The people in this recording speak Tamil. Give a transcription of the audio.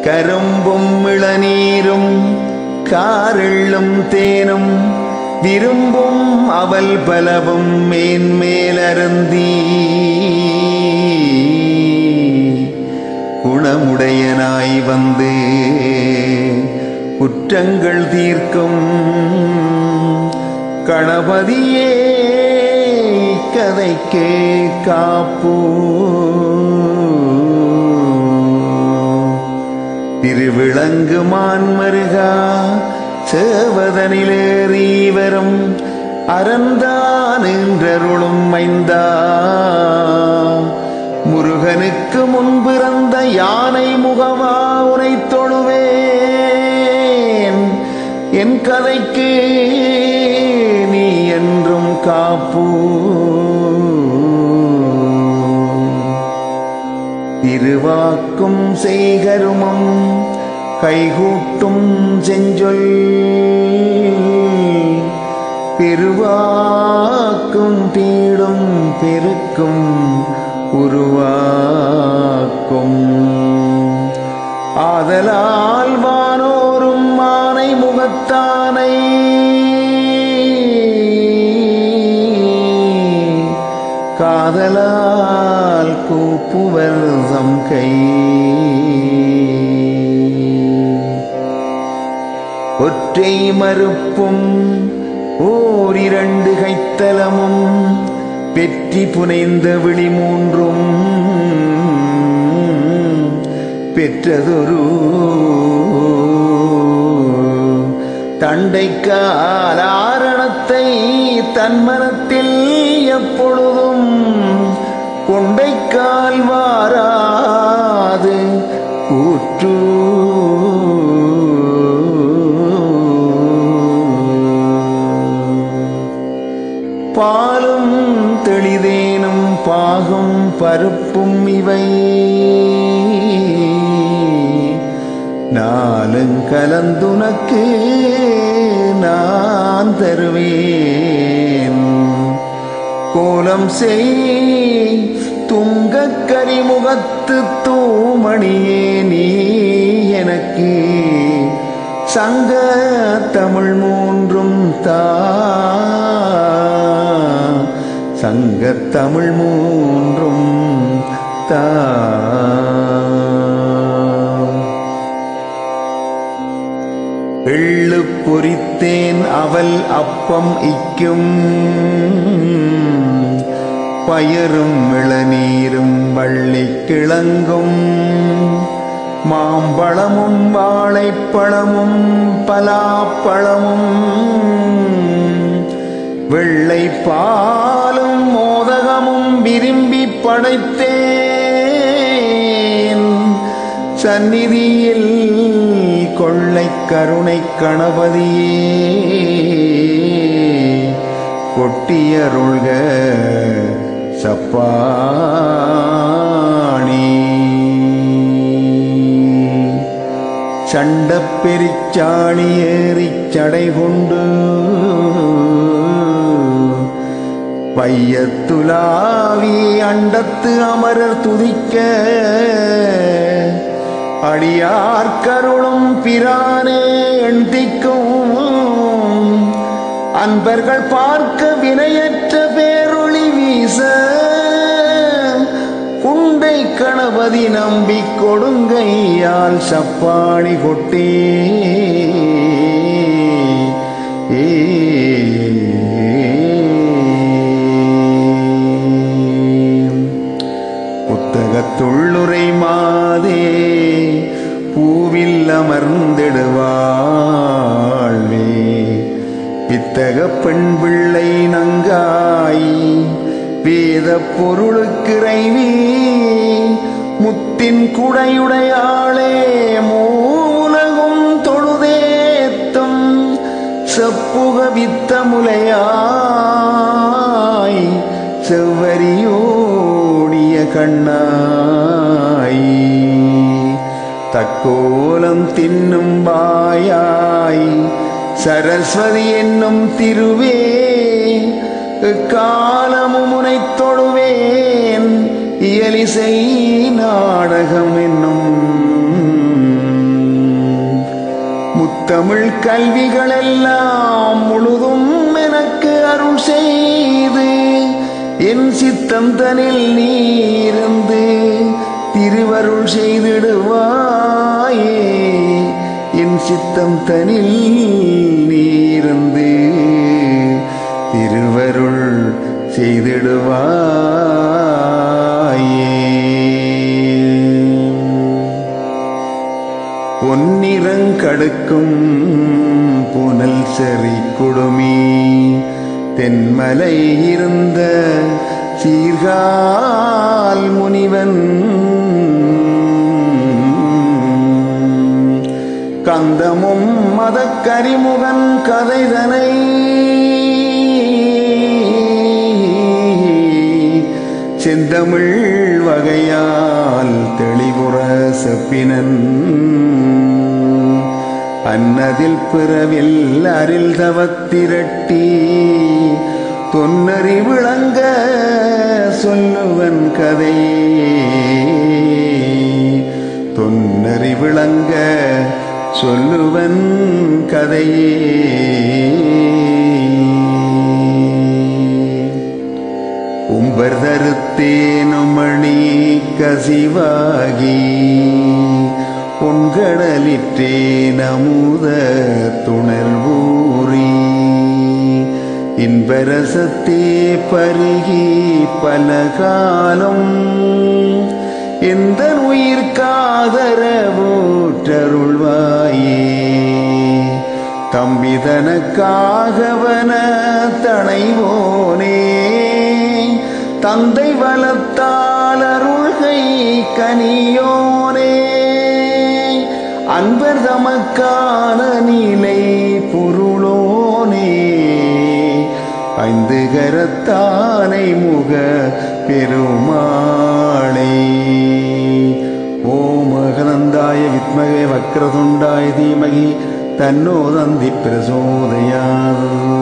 கரும்பும் இளநீரும் காரெள்ளும் தேனும் விரும்பும் அவல் பலவும் மேன்மேலருந்தி குணமுடையனாய் வந்து குற்றங்கள் தீர்க்கும் கணபதியே கதைக்கு காப்போ திருவிளங்கு மான்மருகா சேவதனிலேறி வரும் அறந்தான் என்றருளும் மைந்தா முருகனுக்கு முன்பிறந்த யானை முகவா உனை தொழுவேன் என் கதைக்கு நீ என்றும் காப்பூ திருவாக்கும் செய்கருமம் கைகூட்டும் செஞ்சொல் பெருவாக்கும் பீடும் பெருக்கும் உருவாக்கும் ஆதலால் வானோரும் மானை முகத்தானை காதலால் கூப்புவர் தம் கை ஒற்றை மறுப்பும் ஓரிரண்டு கைத்தலமும் வெற்றி புனைந்த விழி மூன்றும் பெற்றதொரு தண்டைக்காலாரணத்தை தன்மனத்தில் எப்பொழுதும் கொண்டைக்கால் வாராது கூற்று பாலும் தெளிதேனும் பாகும் பருப்பும் இவை நாளும் கலந்துனக்கு நான் தருவேன் கோலம் செய் துங்கக் கரிமுகத்து தூமணியே நீ எனக்கு சங்க தமிழ் மூன்றும் தா சங்க தமிழ் மூன்றும் தா எள்ளு பொறித்தேன் அவல் அப்பம் இக்கும் பயரும் இளநீரும் வள்ளி கிழங்கும் மாம்பழமும் வாழைப்பழமும் பலாப்பழமும் வெள்ளை பாலும் மோதகமும் விரும்பி படைத்தேன் சந்நிதியில் கொள்ளை கருணை கணபதியே கொட்டியருள்க சப்பாணி சண்டப் பெரிச்சாணி ஏறிச் சடை கொண்டு பையத்துலாவி அண்டத்து அமரர் துதிக்க அடியார் கருளும் பிரானே எண்திக்கும் அன்பர்கள் பார்க்க வினையற்ற பேரொளி வீச குண்டை கணபதி நம்பி கொடுங்கையால் சப்பாணி கொட்டே ஏ புத்தகத்துள்ளுரை மாதே பூவில் அமர்ந்திடுவாழ்வே பித்தக பெண் பிள்ளை நங்காய் வேத பொருளுக்கிறைவி முத்தின் குடையுடையாளே மூலகும் தொழுதேத்தம் செப்புக வித்த முலையாய் செவ்வரியோடிய கண்ணாய் தக்கோலம் தின்னும் வாயாய் சரஸ்வதி என்னும் திருவே காலமும் உனை தொழுவேன் இயலிசை நாடகம் என்னும் முத்தமிழ் கல்விகளெல்லாம் முழுதும் எனக்கு அருள் செய்து என் சித்தம் தனில் நீருந்து திருவருள் செய்திடுவாயே என் சித்தம் தனில் நீருந்து திருவருள் செய்திடுவாயே பொன்னிறங்கடுக்கும் புனல் செறி குடுமி தென்மலை இருந்த சீர்கால் முனிவன் கந்தமும் மதக்கரிமுகன் கதைதனை செந்தமிழ் வகையால் தெளிவுற செப்பினன் அன்னதில் பிறவில் அரில் தவத்திரட்டி தொன்னறி விளங்க சொல்லுவன் கதையே தொன்னறி விளங்க சொல்லுவன் கதையே உம்பர் தருத்தேனுமணி கசிவாகி பொன்கடலிற்றே நமுத துணர்வூரி இன்பரசத்தே பருகி பல காலம் எந்த உயிர்காதரவூற்றருள்வாயே தம்பிதனக்காகவன தனைவோனே தந்தை வளத்தால் அருள்கை கனியோனே அன்பர் தமக்கான நிலை பொருளோனே ஐந்து கரத்தானை முக பெருமாளே ஓம் மகனந்தாய வித்மகே வக்ரதுண்டாய தீமகி தன்னோ தந்தி பிரசோதயாது